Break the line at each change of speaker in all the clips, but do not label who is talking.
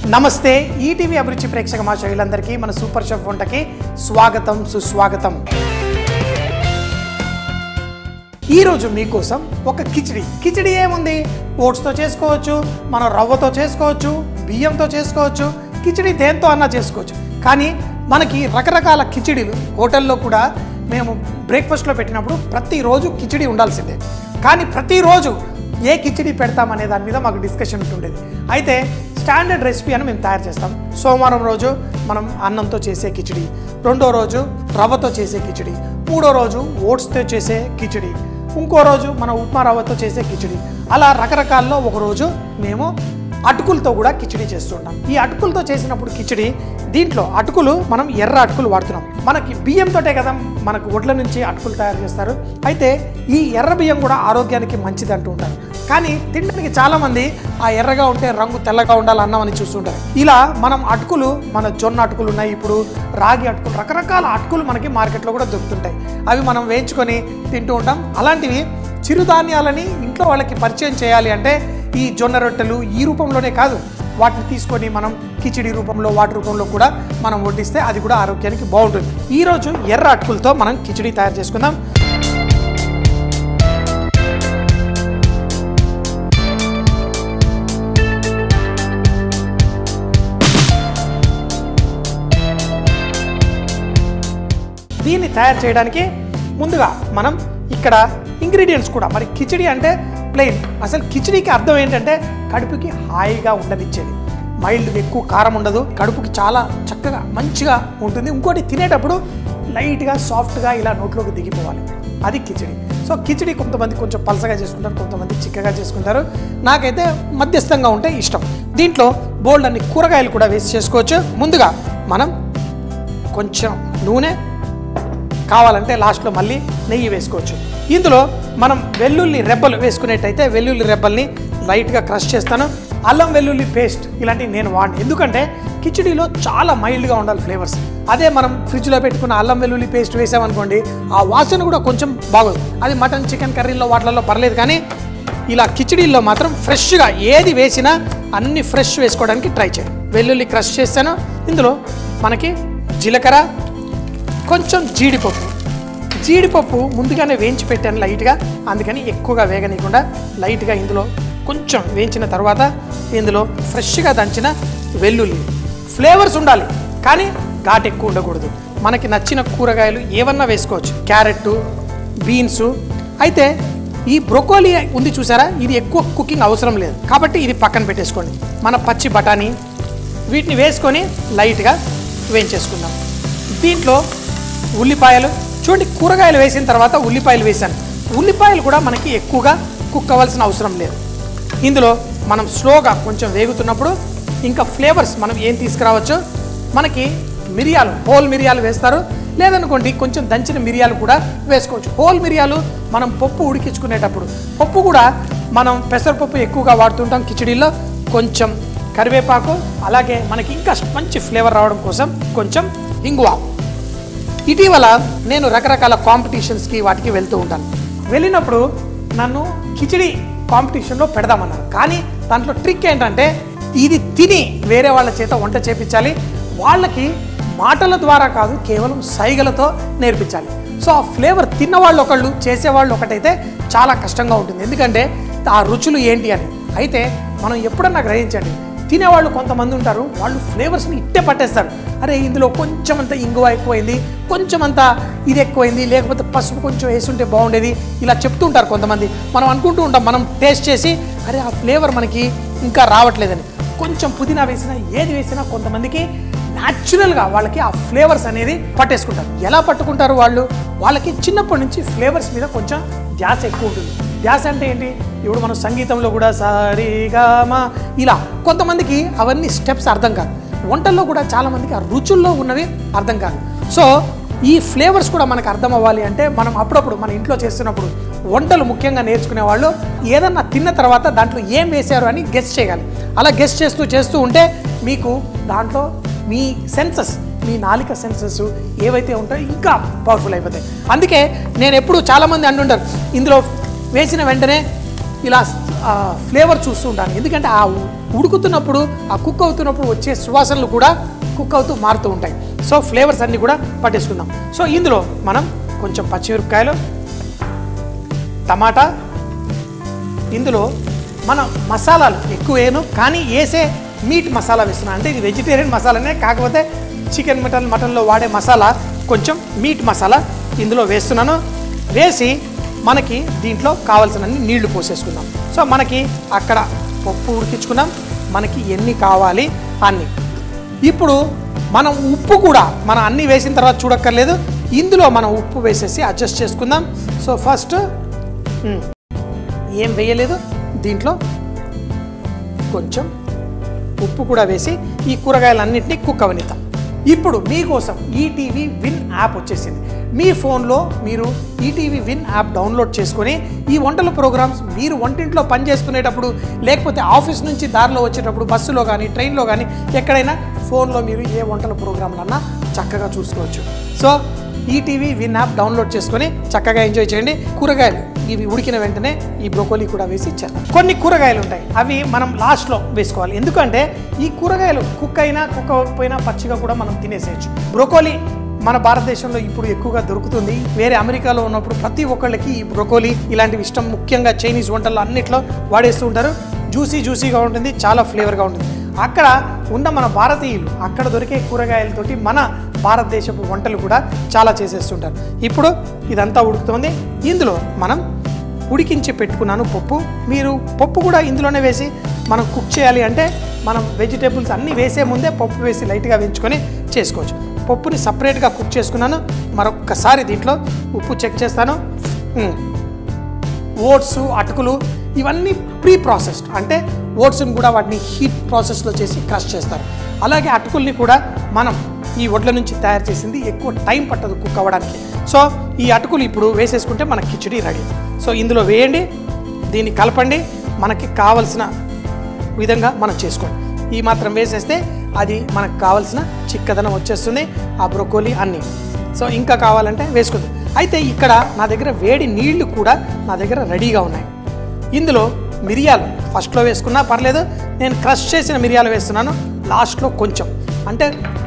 నమస్తే ఈటీవీ అభిరుచి ప్రేక్షక మాషయులందరికీ మన సూపర్ షెఫ్ వంటకి స్వాగతం సుస్వాగతం ఈరోజు మీకోసం ఒక కిచిడి కిచిడి ఏముంది ఓట్స్తో చేసుకోవచ్చు మనం రవ్వతో చేసుకోవచ్చు బియ్యంతో చేసుకోవచ్చు కిచిడి దేంతో అన్నా చేసుకోవచ్చు కానీ మనకి రకరకాల కిచిడీలు హోటల్లో కూడా మేము బ్రేక్ఫాస్ట్లో పెట్టినప్పుడు ప్రతిరోజు కిచిడి ఉండాల్సిందే కానీ ప్రతిరోజు ఏ కిచిడి పెడతామనే దాని మీద మాకు డిస్కషన్ ఉంటుండేది అయితే స్టాండర్డ్ రెసిపీ అని మేము తయారు చేస్తాం సోమవారం రోజు మనం అన్నంతో చేసే కిచిడి రెండో రోజు రవ్వతో చేసే కిచిడి మూడో రోజు ఓట్స్తో చేసే కిచిడి ఇంకో రోజు మన ఉప్మా రవ్వతో చేసే కిచిడి అలా రకరకాల్లో ఒక రోజు మేము అటుకులతో కూడా కిచిడి చేస్తుంటాం ఈ అటుకులతో చేసినప్పుడు కిచిడి దీంట్లో అటుకులు మనం ఎర్ర అటుకులు వాడుతున్నాం మనకి బియ్యంతోటే కదా మనకు ఒడ్ల నుంచి అటుకులు తయారు చేస్తారు అయితే ఈ ఎర్ర బియ్యం కూడా ఆరోగ్యానికి మంచిది అంటూ ఉంటారు కానీ తినడానికి చాలామంది ఆ ఎర్రగా ఉంటే రంగు తెల్లగా ఉండాలి అన్నామని చూస్తుంటారు ఇలా మనం అటుకులు మన జొన్న అటుకులు ఉన్నాయి ఇప్పుడు రాగి అటుకులు రకరకాల అటుకులు మనకి మార్కెట్లో కూడా దొరుకుతుంటాయి అవి మనం వేయించుకొని తింటూ ఉంటాం అలాంటివి చిరుధాన్యాలని ఇంట్లో వాళ్ళకి పరిచయం చేయాలి అంటే ఈ జొన్న రొట్టెలు ఈ రూపంలోనే కాదు వాటిని తీసుకొని మనం కిచిడి రూపంలో వాటి రూపంలో కూడా మనం వడ్డిస్తే అది కూడా ఆరోగ్యానికి బాగుంటుంది ఈరోజు ఎర్ర అటుకులతో మనం కిచిడి తయారు చేసుకుందాం దీన్ని తయారు చేయడానికి ముందుగా మనం ఇక్కడ ఇంగ్రీడియంట్స్ కూడా మరి కిచిడి అంటే ప్లెయిన్ అసలు కిచిడికి అర్థం ఏంటంటే కడుపుకి హాయిగా ఉండనిచ్చేది మైల్డ్ ఎక్కువ కారం ఉండదు కడుపుకి చాలా చక్కగా మంచిగా ఉంటుంది ఇంకోటి తినేటప్పుడు లైట్గా సాఫ్ట్గా ఇలా నోట్లోకి దిగిపోవాలి అది కిచిడి సో కిచిడి కొంతమంది కొంచెం పలసగా చేసుకుంటారు కొంతమంది చిక్కగా చేసుకుంటారు నాకైతే మధ్యస్థంగా ఉంటే ఇష్టం దీంట్లో బోల్డ్ అన్ని కూరగాయలు కూడా వేసి చేసుకోవచ్చు ముందుగా మనం కొంచెం నూనె కావాలంటే లాస్ట్లో మళ్ళీ నెయ్యి వేసుకోవచ్చు ఇందులో మనం వెల్లుల్లి రెబ్బలు వేసుకునేట్టయితే వెల్లుల్లి రెబ్బల్ని లైట్గా క్రష్ చేస్తాను అల్లం వెల్లుల్లి పేస్ట్ ఇలాంటివి నేను వాడిని ఎందుకంటే కిచిడీలో చాలా మైల్డ్గా ఉండాలి ఫ్లేవర్స్ అదే మనం ఫ్రిడ్జ్లో పెట్టుకున్న అల్లం వెల్లుల్లి పేస్ట్ వేసామనుకోండి ఆ వాసన కూడా కొంచెం బాగోదు అది మటన్ చికెన్ కర్రీలో వాటిలలో పర్లేదు కానీ ఇలా కిచిడీల్లో మాత్రం ఫ్రెష్గా ఏది వేసినా అన్ని ఫ్రెష్ వేసుకోవడానికి ట్రై చేయండి వెల్లుల్లి క్రష్ చేస్తాను ఇందులో మనకి జీలకర్ర కొంచెం జీడిపప్పు జీడిపప్పు ముందుగానే వేయించి పెట్టాను లైట్గా అందుకని ఎక్కువగా వేగనీయకుండా లైట్గా ఇందులో కొంచెం వేయించిన తర్వాత ఇందులో ఫ్రెష్గా దంచిన వెల్లుల్లి ఫ్లేవర్స్ ఉండాలి కానీ ఘాట్ ఎక్కువ ఉండకూడదు మనకి నచ్చిన కూరగాయలు ఏమన్నా వేసుకోవచ్చు క్యారెట్ బీన్స్ అయితే ఈ బ్రొకోలీ ఉంది చూసారా ఇది ఎక్కువ కుకింగ్ అవసరం లేదు కాబట్టి ఇది పక్కన పెట్టేసుకోండి మన పచ్చి బఠానీ వీటిని వేసుకొని లైట్గా వేయించేసుకుందాం దీంట్లో ఉల్లిపాయలు చూడండి కూరగాయలు వేసిన తర్వాత ఉల్లిపాయలు వేసాను ఉల్లిపాయలు కూడా మనకి ఎక్కువగా కుక్ అవ్వాల్సిన అవసరం లేదు ఇందులో మనం స్లోగా కొంచెం వేగుతున్నప్పుడు ఇంకా ఫ్లేవర్స్ మనం ఏం తీసుకురావచ్చు మనకి మిరియాలు హోల్ మిరియాలు వేస్తారు లేదనుకోండి కొంచెం దంచిన మిరియాలు కూడా వేసుకోవచ్చు హోల్ మిరియాలు మనం పప్పు ఉడికించుకునేటప్పుడు పప్పు కూడా మనం పెసరపప్పు ఎక్కువగా వాడుతుంటాం కిచిడీలో కొంచెం కరివేపాకు అలాగే మనకి ఇంకా మంచి ఫ్లేవర్ రావడం కోసం కొంచెం ఇంగువ ఇటీవల నేను రకరకాల కాంపిటీషన్స్కి వాటికి వెళ్తూ ఉంటాను వెళ్ళినప్పుడు నన్ను కిచిడి కాంపిటీషన్లో పెడదామన్నారు కానీ దాంట్లో ట్రిక్ ఏంటంటే ఇది తిని వేరే వాళ్ళ చేత వంట చేపించాలి వాళ్ళకి మాటల ద్వారా కాదు కేవలం సైగలతో నేర్పించాలి సో ఆ ఫ్లేవర్ తిన్నవాళ్ళు ఒకళ్ళు చేసేవాళ్ళు ఒకటైతే చాలా కష్టంగా ఉంటుంది ఎందుకంటే ఆ రుచులు ఏంటి అని అయితే మనం ఎప్పుడన్నా గ్రహించండి తినేవాళ్ళు కొంతమంది ఉంటారు వాళ్ళు ఫ్లేవర్స్ని ఇట్టే పట్టేస్తారు అరే ఇందులో కొంచెం అంత ఇంగువ ఎక్కువైంది కొంచెం అంత ఇది ఎక్కువైంది లేకపోతే పసుపు కొంచెం వేసుంటే బాగుండేది ఇలా చెప్తూ ఉంటారు కొంతమంది మనం అనుకుంటూ ఉంటాం మనం టేస్ట్ చేసి అరే ఆ ఫ్లేవర్ మనకి ఇంకా రావట్లేదని కొంచెం పుదీనా వేసినా ఏది వేసినా కొంతమందికి న్యాచురల్గా వాళ్ళకి ఆ ఫ్లేవర్స్ అనేది పట్టేసుకుంటారు ఎలా పట్టుకుంటారు వాళ్ళు వాళ్ళకి చిన్నప్పటి నుంచి ఫ్లేవర్స్ మీద కొంచెం ధ్యాస ఎక్కువ ఉంటుంది ధ్యాస అంటే ఏంటి ఇప్పుడు మనం సంగీతంలో కూడా సారీగామా ఇలా కొంతమందికి అవన్నీ స్టెప్స్ అర్థం కాదు వంటల్లో కూడా చాలామందికి ఆ రుచుల్లో ఉన్నవి అర్థం కాదు సో ఈ ఫ్లేవర్స్ కూడా మనకు అర్థం అవ్వాలి అంటే మనం అప్పుడప్పుడు మన ఇంట్లో చేస్తున్నప్పుడు వంటలు ముఖ్యంగా నేర్చుకునే వాళ్ళు ఏదన్నా తిన్న తర్వాత దాంట్లో ఏం వేశారు అని గెస్ట్ చేయాలి అలా గెస్ట్ చేస్తూ చేస్తూ ఉంటే మీకు దాంట్లో మీ సెన్సెస్ మీ నాలిక సెన్సెస్ ఏవైతే ఉంటాయో ఇంకా పవర్ఫుల్ అయిపోతాయి అందుకే నేను ఎప్పుడు చాలామంది అంటుంటారు ఇందులో వేసిన వెంటనే ఇలా ఫ్లేవర్ చూస్తూ ఉంటాను ఎందుకంటే ఆ ఉడుకుతున్నప్పుడు ఆ కుక్ అవుతున్నప్పుడు వచ్చే సువాసనలు కూడా కుక్ అవుతూ మారుతూ ఉంటాయి సో ఫ్లేవర్స్ అన్నీ కూడా పట్టేసుకుందాం సో ఇందులో మనం కొంచెం పచ్చిమిరపకాయలు టమాటా ఇందులో మనం మసాలాలు ఎక్కువ వేయను కానీ వేసే మీట్ మసాలా వేస్తున్నాను అంటే ఇది వెజిటేరియన్ మసాలానే కాకపోతే చికెన్ మటన్ మటన్లో వాడే మసాలా కొంచెం మీట్ మసాలా ఇందులో వేస్తున్నాను వేసి మనకి దీంట్లో కావాల్సినన్ని నీళ్లు పోసేసుకుందాం సో మనకి అక్కడ పప్పు ఉడికించుకున్నాం మనకి ఎన్ని కావాలి అన్ని ఇప్పుడు మనం ఉప్పు కూడా మనం అన్ని వేసిన తర్వాత చూడక్కర్లేదు ఇందులో మనం ఉప్పు వేసేసి అడ్జస్ట్ చేసుకుందాం సో ఫస్ట్ మ్, ఏం వేయలేదు దీంట్లో కొంచెం ఉప్పు కూడా వేసి ఈ కూరగాయలన్నింటినీ కుక్ అవనిద్దాం ఇప్పుడు మీకోసం ఈటీవీ విన్ యాప్ వచ్చేసింది మీ ఫోన్లో మీరు ఈటీవీ విన్ యాప్ డౌన్లోడ్ చేసుకొని ఈ వంటల ప్రోగ్రామ్స్ మీరు వంటింట్లో పని చేసుకునేటప్పుడు లేకపోతే ఆఫీస్ నుంచి దారిలో వచ్చేటప్పుడు బస్సులో కానీ ట్రైన్లో కానీ ఎక్కడైనా ఫోన్లో మీరు ఏ వంటల ప్రోగ్రాంలన్నా చక్కగా చూసుకోవచ్చు so ETV win app download చేసుకొని చక్కగా ఎంజాయ్ చేయండి కూరగాయలు ఇవి ఉడికిన వెంటనే ఈ బ్రోకోలీ కూడా వేసి ఇచ్చారు కొన్ని కూరగాయలు ఉంటాయి అవి మనం లాస్ట్లో వేసుకోవాలి ఎందుకంటే ఈ కూరగాయలు కుక్ అయినా కుక్ అవ్వకపోయినా పచ్చిగా కూడా మనం తినేసేయచ్చు బ్రోకోలీ మన భారతదేశంలో ఇప్పుడు ఎక్కువగా దొరుకుతుంది వేరే అమెరికాలో ఉన్నప్పుడు ప్రతి ఒక్కళ్ళకి ఈ బ్రోకోలీ ఇలాంటివి ఇష్టం ముఖ్యంగా చైనీస్ వంటల్లో అన్నిట్లో వాడేస్తూ ఉంటారు జ్యూసీ జ్యూసీగా ఉంటుంది చాలా ఫ్లేవర్గా ఉంటుంది అక్కడ ఉన్న మన భారతీయులు అక్కడ దొరికే కూరగాయలతోటి మన భారతదేశపు వంటలు కూడా చాలా చేసేస్తుంటారు ఇప్పుడు ఇదంతా ఉడుకుతోంది ఇందులో మనం ఉడికించి పెట్టుకున్నాను పప్పు మీరు పప్పు కూడా ఇందులోనే వేసి మనం కుక్ చేయాలి అంటే మనం వెజిటేబుల్స్ అన్నీ వేసే ముందే పప్పు వేసి లైట్గా వేయించుకొని చేసుకోవచ్చు పప్పుని సపరేట్గా కుక్ చేసుకున్నాను మరొక్కసారి దీంట్లో ఉప్పు చెక్ చేస్తాను మ్. ఓట్స్ అటుకులు ఇవన్నీ ప్రీ ప్రాసెస్డ్ అంటే ఓట్స్ని కూడా వాటిని హీట్ ప్రాసెస్లో చేసి క్రష్ చేస్తారు అలాగే అటుకుల్ని కూడా మనం ఈ వడ్ల నుంచి తయారు చేసింది ఎక్కువ టైం పట్టదు కుక్ అవ్వడానికి సో ఈ అటుకులు ఇప్పుడు వేసేసుకుంటే మన కిచడీ రెడీ సో ఇందులో వేయండి దీన్ని కలపండి మనకి కావలసిన విధంగా మనం చేసుకోండి ఈ మాత్రం వేసేస్తే అది మనకు కావాల్సిన చిక్కదనం వచ్చేస్తుంది ఆ బ్రొకోలీ అన్నీ సో ఇంకా కావాలంటే వేసుకుందాం అయితే ఇక్కడ నా దగ్గర వేడి నీళ్లు కూడా నా దగ్గర రెడీగా ఉన్నాయి ఇందులో మిరియాలు ఫస్ట్లో వేసుకున్నా పర్లేదు నేను క్రష్ చేసిన మిరియాలు వేస్తున్నాను లాస్ట్లో కొంచెం అంటే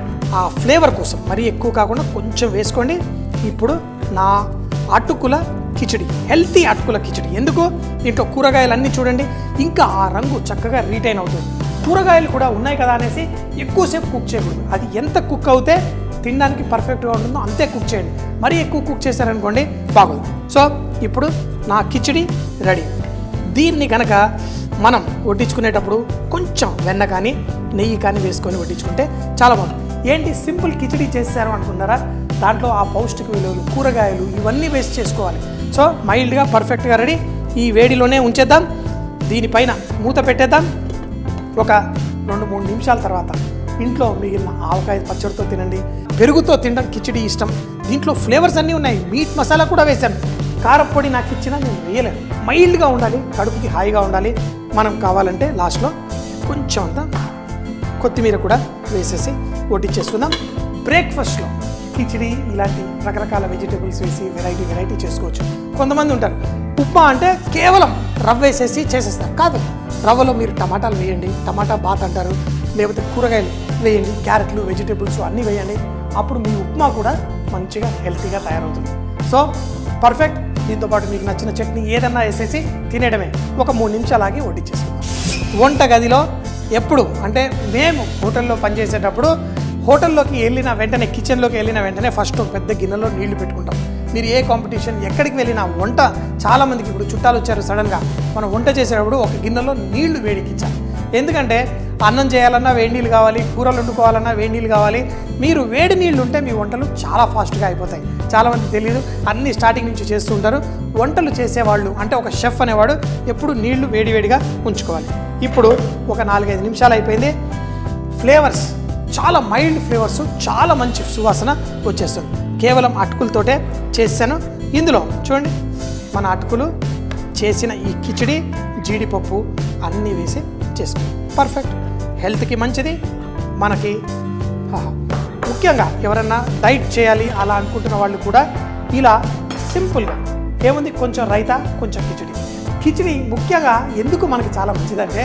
ఆ ఫ్లేవర్ కోసం మరీ ఎక్కువ కాకుండా కొంచెం వేసుకోండి ఇప్పుడు నా అటుకుల కిచడి హెల్తీ అటుకుల కిచడి ఎందుకు దీంట్లో కూరగాయలు అన్నీ చూడండి ఇంకా ఆ రంగు చక్కగా రీటైన్ అవుతుంది కూరగాయలు కూడా ఉన్నాయి కదా అనేసి ఎక్కువసేపు కుక్ చేయకూడదు అది ఎంత కుక్ అవుతే తినడానికి పర్ఫెక్ట్గా ఉంటుందో అంతే కుక్ చేయండి మరీ ఎక్కువ కుక్ చేశారనుకోండి బాగోదు సో ఇప్పుడు నా కిచడి రెడీ దీన్ని కనుక మనం వడ్డించుకునేటప్పుడు కొంచెం వెన్న కానీ నెయ్యి కానీ వేసుకొని వడ్డించుకుంటే చాలా బాగుంది ఏంటి సింపుల్ కిచడి చేశారు అనుకున్నారా దాంట్లో ఆ పౌష్టిక విలువలు కూరగాయలు ఇవన్నీ వేస్ట్ చేసుకోవాలి సో మైల్డ్గా పర్ఫెక్ట్గా రెడీ ఈ వేడిలోనే ఉంచేద్దాం దీనిపైన మూత పెట్టేద్దాం ఒక రెండు మూడు నిమిషాల తర్వాత ఇంట్లో మిగిలిన ఆవకాయ పచ్చడితో తినండి పెరుగుతో తినడం కిచిడి ఇష్టం దీంట్లో ఫ్లేవర్స్ అన్నీ ఉన్నాయి మీట్ మసాలా కూడా వేశాను కారపొడి నాకు ఇచ్చినా నేను వేయలేను మైల్డ్గా ఉండాలి కడుపుకి హాయిగా ఉండాలి మనం కావాలంటే లాస్ట్లో కొంచెం అంతా కొత్తిమీర కూడా వేసేసి వడ్డించేసుకుందాం బ్రేక్ఫాస్ట్లో కిచిడి ఇలాంటి రకరకాల వెజిటేబుల్స్ వేసి వెరైటీ వెరైటీ చేసుకోవచ్చు కొంతమంది ఉంటారు ఉప్మా అంటే కేవలం రవ్వ వేసేసి చేసేస్తారు కాదు రవ్వలో మీరు టమాటాలు వేయండి టమాటా బాత్ అంటారు లేకపోతే కూరగాయలు వేయండి క్యారెట్లు వెజిటేబుల్స్ అన్నీ వేయండి అప్పుడు మీ ఉప్మా కూడా మంచిగా హెల్తీగా తయారవుతుంది సో పర్ఫెక్ట్ దీంతో పాటు మీకు నచ్చిన చట్నీ ఏదన్నా వేసేసి తినేయడమే ఒక మూడు నిమిషాలు ఆగి వడ్డించేసుకుందాం వంట గదిలో ఎప్పుడు అంటే మేము హోటల్లో పనిచేసేటప్పుడు హోటల్లోకి వెళ్ళిన వెంటనే కిచెన్లోకి వెళ్ళిన వెంటనే ఫస్ట్ ఒక పెద్ద గిన్నెలో నీళ్లు పెట్టుకుంటాం మీరు ఏ కాంపిటీషన్ ఎక్కడికి వెళ్ళినా వంట చాలామందికి ఇప్పుడు చుట్టాలు వచ్చారు సడన్గా మనం వంట చేసేటప్పుడు ఒక గిన్నెలో నీళ్లు వేడికించాలి ఎందుకంటే అన్నం చేయాలన్నా వేడి నీళ్ళు కావాలి కూరలు వండుకోవాలన్నా వేడి నీళ్ళు కావాలి మీరు వేడి నీళ్ళు ఉంటే మీ వంటలు చాలా ఫాస్ట్గా అయిపోతాయి చాలామంది తెలియదు అన్ని స్టార్టింగ్ నుంచి చేస్తూ ఉంటారు వంటలు చేసేవాళ్ళు అంటే ఒక షెఫ్ అనేవాడు ఎప్పుడు నీళ్లు వేడివేడిగా ఉంచుకోవాలి ఇప్పుడు ఒక నాలుగైదు నిమిషాలు అయిపోయింది ఫ్లేవర్స్ చాలా మైల్డ్ ఫ్లేవర్స్ చాలా మంచి సువాసన వచ్చేస్తుంది కేవలం అటుకులతోటే చేశాను ఇందులో చూడండి మన అటుకులు చేసిన ఈ కిచిడి జీడిపప్పు అన్నీ వేసి చేసుకున్నాం పర్ఫెక్ట్ హెల్త్కి మంచిది మనకి ఆహా. ముఖ్యంగా ఎవరన్నా డైట్ చేయాలి అలా అనుకుంటున్న వాళ్ళు కూడా ఇలా సింపుల్గా ఏముంది కొంచెం రైతా కొంచెం కిచిడి కిచిడి ముఖ్యంగా ఎందుకు మనకి చాలా మంచిదంటే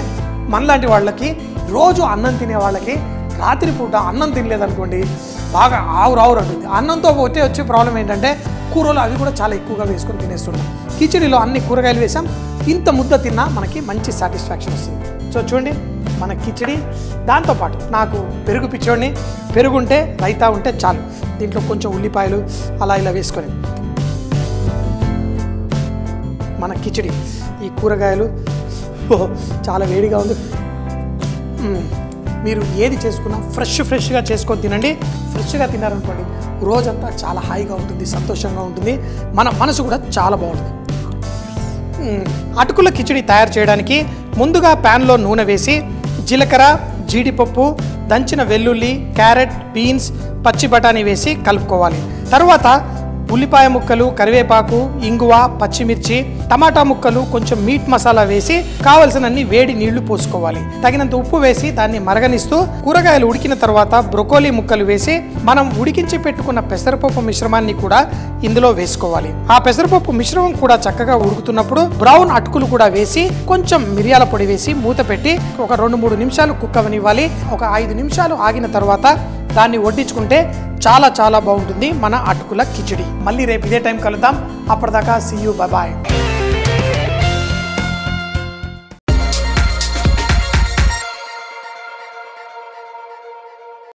మనలాంటి వాళ్ళకి రోజు అన్నం తినే వాళ్ళకి రాత్రిపూట అన్నం తినలేదనుకోండి బాగా ఆవురు ఆవురు అంటుంది అన్నంతో పోతే వచ్చే ప్రాబ్లం ఏంటంటే కూరలు అవి కూడా చాలా ఎక్కువగా వేసుకొని తినేస్తున్నాం కిచిడిలో అన్ని కూరగాయలు వేసాం ఇంత ముద్ద తిన్నా మనకి మంచి సాటిస్ఫాక్షన్ వస్తుంది సో చూడండి మన కిచిడి దాంతోపాటు నాకు పెరుగు పిచ్చోడిని పెరుగు ఉంటే రైతా ఉంటే చాలు దీంట్లో కొంచెం ఉల్లిపాయలు అలా ఇలా వేసుకొని మన కిచిడి ఈ కూరగాయలు ఓహో, చాలా వేడిగా ఉంది మ్మ్. మీరు ఏది చేసుకున్నా ఫ్రెష్ ఫ్రెష్గా చేసుకొని తినండి ఫ్రెష్గా తిన్నారనుకోండి రోజంతా చాలా హాయిగా ఉంటుంది సంతోషంగా ఉంటుంది మన మనసు కూడా చాలా బాగుంటుంది మ్మ్. అటుకుల కిచిడి తయారు చేయడానికి ముందుగా ప్యాన్లో నూనె వేసి జీలకర్ర జీడిపప్పు దంచిన వెల్లుల్లి క్యారెట్ బీన్స్ పచ్చి బఠానీ వేసి కలుపుకోవాలి తర్వాత ఉల్లిపాయ ముక్కలు కరివేపాకు ఇంగువ పచ్చిమిర్చి టమాటా ముక్కలు కొంచెం మీట్ మసాలా వేసి కావలసినన్ని వేడి నీళ్లు పోసుకోవాలి తగినంత ఉప్పు వేసి దాన్ని మరగనిస్తూ కూరగాయలు ఉడికిన తర్వాత బ్రొకోలీ ముక్కలు వేసి మనం ఉడికించి పెట్టుకున్న పెసరపప్పు మిశ్రమాన్ని కూడా ఇందులో వేసుకోవాలి ఆ పెసరపప్పు మిశ్రమం కూడా చక్కగా ఉడుకుతున్నప్పుడు బ్రౌన్ అటుకులు కూడా వేసి కొంచెం మిరియాల పొడి వేసి మూత పెట్టి ఒక రెండు మూడు నిమిషాలు కుక్కవనివ్వాలి ఒక ఐదు నిమిషాలు ఆగిన తర్వాత దాన్ని వడ్డించుకుంటే చాలా చాలా బాగుంటుంది మన అటుకుల కిచిడి మళ్ళీ రేపు ఇదే టైం కలుద్దాం అప్పటిదాకా సీ యూ బాయ్